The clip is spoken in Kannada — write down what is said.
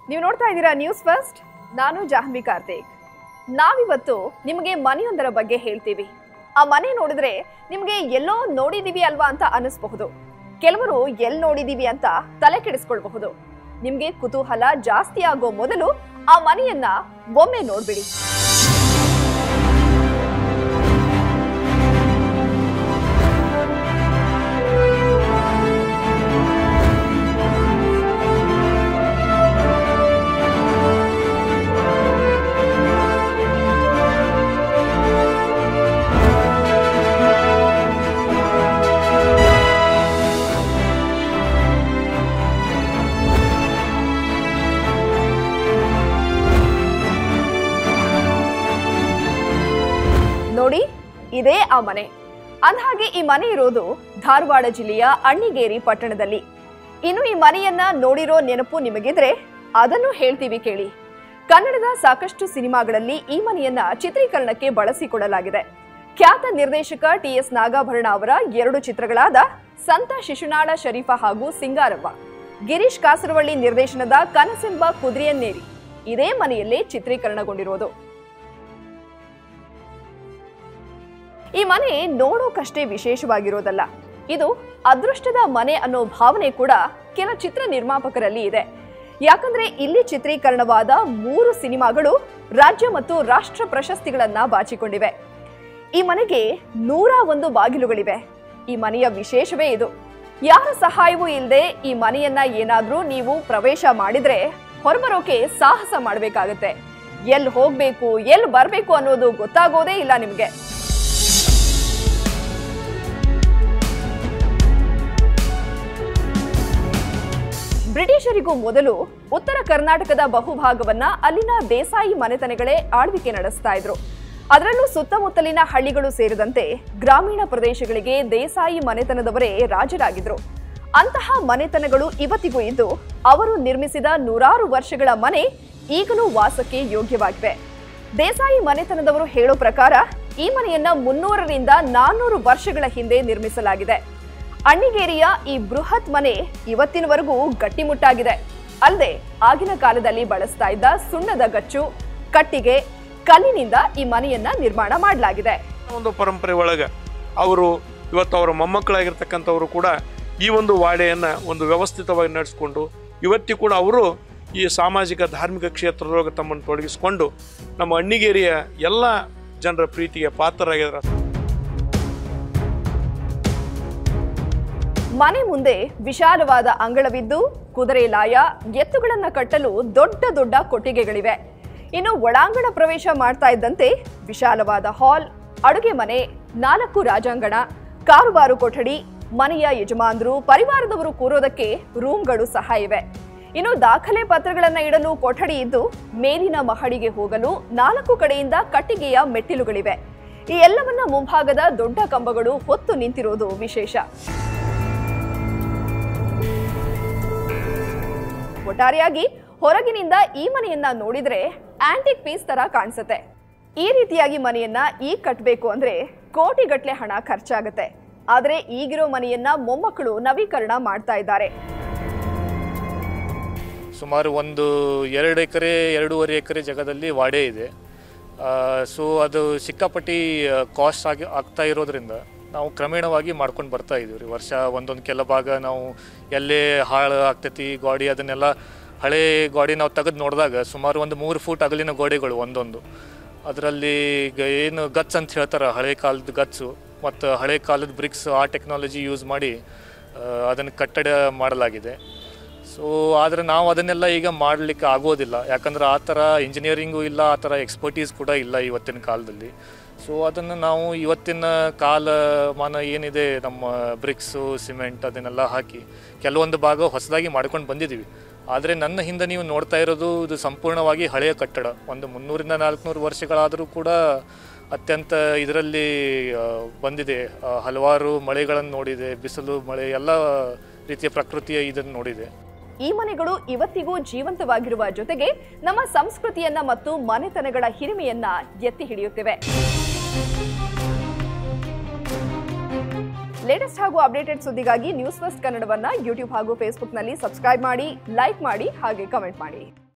ನೀವು ನೋಡ್ತಾ ಇದ್ದೀರಾ ನ್ಯೂಸ್ ಫಸ್ಟ್ ನಾನು ಜಾಹ್ನವಿ ಕಾರ್ತಿಕ್ ನಾವಿವತ್ತು ನಿಮಗೆ ಮನೆಯೊಂದರ ಬಗ್ಗೆ ಹೇಳ್ತೀವಿ ಆ ಮನೆ ನೋಡಿದ್ರೆ ನಿಮಗೆ ಎಲ್ಲೋ ನೋಡಿದೀವಿ ಅಲ್ವಾ ಅಂತ ಅನಿಸ್ಬಹುದು ಕೆಲವರು ಎಲ್ ನೋಡಿದೀವಿ ಅಂತ ತಲೆ ಕೆಡಿಸ್ಕೊಳ್ಬಹುದು ನಿಮ್ಗೆ ಕುತೂಹಲ ಜಾಸ್ತಿ ಆಗೋ ಮೊದಲು ಆ ಮನೆಯನ್ನ ಒಮ್ಮೆ ನೋಡ್ಬಿಡಿ ನೋಡಿ ಇದೇ ಆ ಮನೆ ಅಂದಹಾಗೆ ಈ ಮನೆ ಇರೋದು ಧಾರವಾಡ ಜಿಲ್ಲೆಯ ಅಣ್ಣಿಗೇರಿ ಪಟ್ಟಣದಲ್ಲಿ ಇನ್ನು ಈ ಮನೆಯನ್ನ ನೋಡಿರೋ ನೆನಪು ನಿಮಗಿದ್ರೆ ಅದನ್ನು ಹೇಳ್ತೀವಿ ಕೇಳಿ ಕನ್ನಡದ ಸಾಕಷ್ಟು ಸಿನಿಮಾಗಳಲ್ಲಿ ಈ ಮನೆಯನ್ನ ಚಿತ್ರೀಕರಣಕ್ಕೆ ಬಳಸಿಕೊಳ್ಳಲಾಗಿದೆ ಖ್ಯಾತ ನಿರ್ದೇಶಕ ಟಿ ಎಸ್ ನಾಗಾಭರಣ ಅವರ ಎರಡು ಚಿತ್ರಗಳಾದ ಸಂತ ಶಿಶುನಾಳ ಶರೀಫ ಹಾಗೂ ಸಿಂಗಾರವ್ವ ಗಿರೀಶ್ ಕಾಸರವಳ್ಳಿ ನಿರ್ದೇಶನದ ಕನಸೆಂಬ ಕುದುರೆಯನ್ನೇರಿ ಇದೇ ಮನೆಯಲ್ಲೇ ಚಿತ್ರೀಕರಣಗೊಂಡಿರೋದು ಈ ಮನೆ ನೋಡೋಕಷ್ಟೇ ವಿಶೇಷವಾಗಿರೋದಲ್ಲ ಇದು ಅದೃಷ್ಟದ ಮನೆ ಅನ್ನೋ ಭಾವನೆ ಕೂಡ ಕೆಲ ಚಿತ್ರ ನಿರ್ಮಾಪಕರಲ್ಲಿ ಇದೆ ಯಾಕಂದ್ರೆ ಇಲ್ಲಿ ಚಿತ್ರೀಕರಣವಾದ ಮೂರು ಸಿನಿಮಾಗಳು ರಾಜ್ಯ ಮತ್ತು ರಾಷ್ಟ್ರ ಪ್ರಶಸ್ತಿಗಳನ್ನ ಬಾಚಿಕೊಂಡಿವೆ ಈ ಮನೆಗೆ ನೂರ ಒಂದು ಬಾಗಿಲುಗಳಿವೆ ಈ ಮನೆಯ ವಿಶೇಷವೇ ಇದು ಯಾರ ಸಹಾಯವೂ ಇಲ್ಲದೆ ಈ ಮನೆಯನ್ನ ಏನಾದ್ರೂ ನೀವು ಪ್ರವೇಶ ಮಾಡಿದ್ರೆ ಹೊರಬರೋಕೆ ಸಾಹಸ ಮಾಡಬೇಕಾಗತ್ತೆ ಎಲ್ಲಿ ಹೋಗ್ಬೇಕು ಎಲ್ಲಿ ಬರ್ಬೇಕು ಅನ್ನೋದು ಗೊತ್ತಾಗೋದೇ ಇಲ್ಲ ನಿಮ್ಗೆ ಬ್ರಿಟಿಷರಿಗೂ ಮೊದಲು ಉತ್ತರ ಕರ್ನಾಟಕದ ಬಹುಭಾಗವನ್ನ ಅಲ್ಲಿನ ದೇಸಾಯಿ ಮನೆತನಗಳೇ ಆಳ್ವಿಕೆ ನಡೆಸ್ತಾ ಇದ್ರು ಅದರಲ್ಲೂ ಸುತ್ತಮುತ್ತಲಿನ ಹಳ್ಳಿಗಳು ಸೇರಿದಂತೆ ಗ್ರಾಮೀಣ ಪ್ರದೇಶಗಳಿಗೆ ದೇಸಾಯಿ ಮನೆತನದವರೇ ರಾಜರಾಗಿದ್ರು ಅಂತಹ ಮನೆತನಗಳು ಇವತ್ತಿಗೂ ಇದ್ದು ಅವರು ನಿರ್ಮಿಸಿದ ನೂರಾರು ವರ್ಷಗಳ ಮನೆ ಈಗಲೂ ವಾಸಕ್ಕೆ ಯೋಗ್ಯವಾಗಿವೆ ದೇಸಾಯಿ ಮನೆತನದವರು ಹೇಳೋ ಪ್ರಕಾರ ಈ ಮನೆಯನ್ನ ಮುನ್ನೂರರಿಂದ ನಾನ್ನೂರು ವರ್ಷಗಳ ಹಿಂದೆ ನಿರ್ಮಿಸಲಾಗಿದೆ ಅಣ್ಣಿಗೇರಿಯ ಈ ಬೃಹತ್ ಮನೆ ಇವತ್ತಿನವರೆಗೂ ಗಟ್ಟಿಮುಟ್ಟಾಗಿದೆ ಅಲ್ಲದೆ ಆಗಿನ ಕಾಲದಲ್ಲಿ ಬಳಸ್ತಾ ಇದ್ದ ಸುಣ್ಣದ ಗಚ್ಚು ಕಟ್ಟಿಗೆ ಕಲ್ಲಿನಿಂದ ಈ ಮನೆಯನ್ನ ನಿರ್ಮಾಣ ಮಾಡಲಾಗಿದೆ ಒಂದು ಪರಂಪರೆ ಒಳಗೆ ಅವರು ಇವತ್ತು ಅವರ ಮೊಮ್ಮಕ್ಕಳಾಗಿರ್ತಕ್ಕಂಥವರು ಕೂಡ ಈ ಒಂದು ವಾಡೆಯನ್ನು ಒಂದು ವ್ಯವಸ್ಥಿತವಾಗಿ ನಡೆಸ್ಕೊಂಡು ಇವತ್ತಿ ಕೂಡ ಅವರು ಈ ಸಾಮಾಜಿಕ ಧಾರ್ಮಿಕ ಕ್ಷೇತ್ರದೊಳಗೆ ತಮ್ಮನ್ನು ತೊಡಗಿಸಿಕೊಂಡು ನಮ್ಮ ಅಣ್ಣಿಗೇರಿಯ ಎಲ್ಲ ಜನರ ಪ್ರೀತಿಗೆ ಪಾತ್ರರಾಗಿದ್ದಾರೆ ಮನೆ ಮುಂದೆ ವಿಶಾಲವಾದ ಅಂಗಳವಿದ್ದು ಕುದುರೆ ಲಾಯ ಎತ್ತುಗಳನ್ನ ಕಟ್ಟಲು ದೊಡ್ಡ ದೊಡ್ಡ ಕೊಟ್ಟಿಗೆಗಳಿವೆ ಇನ್ನು ಒಳಾಂಗಣ ಪ್ರವೇಶ ಮಾಡ್ತಾ ಇದ್ದಂತೆ ವಿಶಾಲವಾದ ಹಾಲ್ ಅಡುಗೆ ಮನೆ ನಾಲ್ಕು ರಾಜಾಂಗಣ ಕಾರುಬಾರು ಕೊಠಡಿ ಮನೆಯ ಯಜಮಾನರು ಪರಿವಾರದವರು ಕೂರೋದಕ್ಕೆ ರೂಮ್ಗಳು ಸಹ ಇವೆ ಇನ್ನು ದಾಖಲೆ ಪತ್ರಗಳನ್ನ ಇಡಲು ಕೊಠಡಿ ಇದ್ದು ಮೇಲಿನ ಮಹಡಿಗೆ ಹೋಗಲು ನಾಲ್ಕು ಕಡೆಯಿಂದ ಕಟ್ಟಿಗೆಯ ಮೆಟ್ಟಿಲುಗಳಿವೆ ಈ ಎಲ್ಲವನ್ನ ಮುಂಭಾಗದ ದೊಡ್ಡ ಕಂಬಗಳು ಹೊತ್ತು ನಿಂತಿರೋದು ವಿಶೇಷ ಒಟ್ಟಾರೆಯಾಗಿ ಹೊರಗಿನಿಂದ ಈ ಮನೆಯನ್ನ ನೋಡಿದ್ರೆ ಆಂಟಿಕ್ ಪೀಸ್ ತರ ಕಾಣಿಸುತ್ತೆ ಈ ರೀತಿಯಾಗಿ ಮನೆಯನ್ನ ಈಗ ಕಟ್ಟಬೇಕು ಅಂದ್ರೆ ಕೋಟಿಗಟ್ಲೆ ಹಣ ಖರ್ಚಾಗುತ್ತೆ ಆದ್ರೆ ಈಗಿರೋ ಮನೆಯನ್ನ ಮೊಮ್ಮಕ್ಕಳು ನವೀಕರಣ ಮಾಡ್ತಾ ಇದ್ದಾರೆ ಸುಮಾರು ಒಂದು ಎರಡು ಎಕರೆ ಎರಡೂವರೆ ಎಕರೆ ಜಾಗದಲ್ಲಿ ವಾಡೆ ಇದೆ ಸೊ ಅದು ಸಿಕ್ಕಾಪಟ್ಟಿ ಕಾಸ್ಟ್ ಆಗಿ ಆಗ್ತಾ ಇರೋದ್ರಿಂದ ನಾವು ಕ್ರಮೇಣವಾಗಿ ಮಾಡ್ಕೊಂಡು ಬರ್ತಾ ಇದೀವಿ ರೀ ವರ್ಷ ಒಂದೊಂದು ಕೆಲ ಭಾಗ ನಾವು ಎಲ್ಲೇ ಹಾಳು ಆಗ್ತೈತಿ ಗೋಡಿ ಅದನ್ನೆಲ್ಲ ಹಳೆ ಗೋಡಿ ನಾವು ತೆಗೆದು ನೋಡಿದಾಗ ಸುಮಾರು ಒಂದು ಮೂರು ಫೂಟ್ ಅಗಲಿನ ಗೋಡೆಗಳು ಒಂದೊಂದು ಅದರಲ್ಲಿ ಈಗ ಏನು ಗಟ್ಸ್ ಅಂತ ಹೇಳ್ತಾರೆ ಹಳೆ ಕಾಲದ ಗಟ್ಸು ಮತ್ತು ಹಳೆ ಕಾಲದ ಬ್ರಿಕ್ಸ್ ಆ ಟೆಕ್ನಾಲಜಿ ಯೂಸ್ ಮಾಡಿ ಅದನ್ನು ಕಟ್ಟಡ ಮಾಡಲಾಗಿದೆ ಸೊ ಆದರೆ ನಾವು ಅದನ್ನೆಲ್ಲ ಈಗ ಮಾಡಲಿಕ್ಕೆ ಆಗೋದಿಲ್ಲ ಯಾಕಂದ್ರೆ ಆ ಥರ ಇಂಜಿನಿಯರಿಂಗು ಇಲ್ಲ ಆ ಥರ ಎಕ್ಸ್ಪರ್ಟೀಸ್ ಕೂಡ ಇಲ್ಲ ಇವತ್ತಿನ ಕಾಲದಲ್ಲಿ ಸೊ ಅದನ್ನು ನಾವು ಇವತ್ತಿನ ಕಾಲಮಾನ ಏನಿದೆ ನಮ್ಮ ಬ್ರಿಕ್ಸು ಸಿಮೆಂಟ್ ಅದನ್ನೆಲ್ಲ ಹಾಕಿ ಕೆಲವೊಂದು ಭಾಗ ಹೊಸದಾಗಿ ಮಾಡ್ಕೊಂಡು ಬಂದಿದ್ದೀವಿ ಆದರೆ ನನ್ನ ಹಿಂದೆ ನೀವು ನೋಡ್ತಾ ಇರೋದು ಇದು ಸಂಪೂರ್ಣವಾಗಿ ಹಳೆಯ ಕಟ್ಟಡ ಒಂದು ಮುನ್ನೂರಿಂದ ನಾಲ್ಕುನೂರು ವರ್ಷಗಳಾದರೂ ಕೂಡ ಅತ್ಯಂತ ಇದರಲ್ಲಿ ಆ, ಬಂದಿದೆ ಆ, ಹಲವಾರು ಮಳೆಗಳನ್ನು ನೋಡಿದೆ ಬಿಸಿಲು ಮಳೆ ಎಲ್ಲ ರೀತಿಯ ಪ್ರಕೃತಿಯ ಇದನ್ನು ನೋಡಿದೆ ಈ ಮನೆಗಳು ಇವತ್ತಿಗೂ ಜೀವಂತವಾಗಿರುವ ಜೊತೆಗೆ ನಮ್ಮ ಸಂಸ್ಕೃತಿಯನ್ನ ಮತ್ತು ಮನೆತನಗಳ ಹಿರಿಮೆಯನ್ನ ಎತ್ತಿ ಹಿಡಿಯುತ್ತಿವೆ ಲೇಟೆಸ್ಟ್ ಹಾಗೂ ಅಪ್ಡೇಟೆಡ್ ಸುದ್ದಿಗಾಗಿ ನ್ಯೂಸ್ ಫಸ್ಟ್ ಕನ್ನಡವನ್ನ ಯೂಟ್ಯೂಬ್ ಹಾಗೂ ಫೇಸ್ಬುಕ್ನಲ್ಲಿ ಸಬ್ಸ್ಕ್ರೈಬ್ ಮಾಡಿ ಲೈಕ್ ಮಾಡಿ ಹಾಗೆ ಕಮೆಂಟ್ ಮಾಡಿ